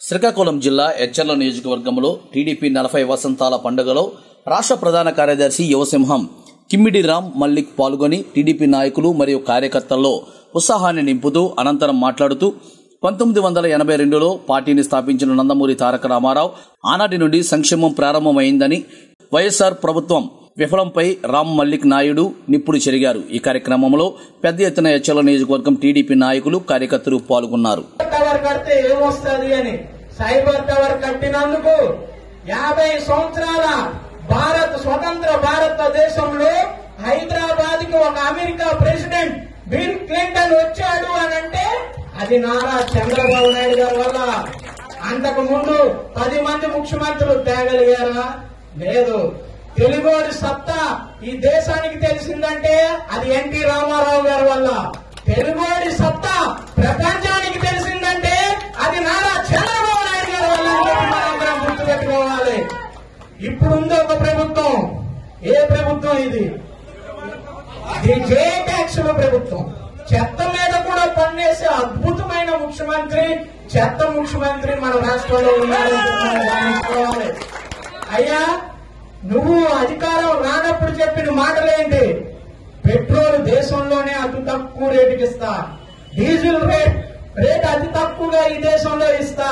శ్రీకాకుళం జిల్లా ఎచ్చర్ల నియోజకవర్గంలో టీడీపీ నలభై వసంతాల పండుగలో రాష్ట్ర ప్రధాన కార్యదర్శి యువసింహం కిమ్మిడి రామ్ మల్లిక్ పాల్గొని టీడీపీ నాయకులు మరియు కార్యకర్తల్లో ఉత్సాహాన్ని నింపుతూ అనంతరం మాట్లాడుతూ పంతొమ్మిది వందల ఎనభై రెండులో పార్టీని స్థాపించిన నందమూరి తారక రామారావు ఆనాటి నుండి సంక్షేమం ప్రారంభమైందని వైఎస్ఆర్ ప్రభుత్వం విఫలంపై రామ్ మల్లిక్ నాయుడు నిప్పుడు చెరిగారు ఈ కార్యక్రమంలో పెద్ద ఎత్తున ఎచ్చల నియోజకవర్గం టీడీపీ నాయకులు కార్యకర్తలు పాల్గొన్నారు టవర్ కడితే ఏమొస్తుంది అని సైబర్ టవర్ కట్టినందుకు యాభై సంవత్సరాల భారత్ స్వతంత్ర భారతదేశంలో హైదరాబాద్ కి ఒక అమెరికా ప్రెసిడెంట్ బిల్ క్లింటన్ వచ్చాడు అని అంటే అది నారా చంద్రబాబు నాయుడు గారి వల్ల అంతకు ముందు పది మంది ముఖ్యమంత్రులు తేగలిగారా లేదు తెలుగోడి సత్తా ఈ దేశానికి తెలిసిందంటే అది ఎన్టీ రామారావు గారి వల్ల తెలుగోడి సత్తా ప్రపంచానికి తెలిసిందంటే అది నారా చంద్రబాబు నాయుడు గారి వల్ల అని చెప్పి మనందరం గుర్తుపెట్టుకోవాలి ఇప్పుడు ఉంది ఒక ప్రభుత్వం ఏ ప్రభుత్వం ఇది ఇది జే ట్యాక్సుల ప్రభుత్వం చెత్త మీద కూడా పన్నేసే అద్భుతమైన ముఖ్యమంత్రి చెత్త ముఖ్యమంత్రి మన రాష్ట్రంలో ఉన్నారని మనం గమనించుకోవాలి అయ్యా నువ్వు అధికారం రానప్పుడు చెప్పిన మాటలేంటి పెట్రోల్ దేశంలోనే అతి తక్కువ రేటుకి ఇస్తా డీజిల్ రేట్ రేట్ అతి తక్కువగా ఈ దేశంలో ఇస్తా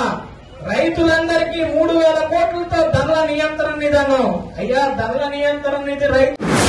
రైతులందరికీ మూడు వేల కోట్లతో ధరల నియంత్రణ నిధనం అయ్యా ధరల నియంత్రణ నిధి రైతు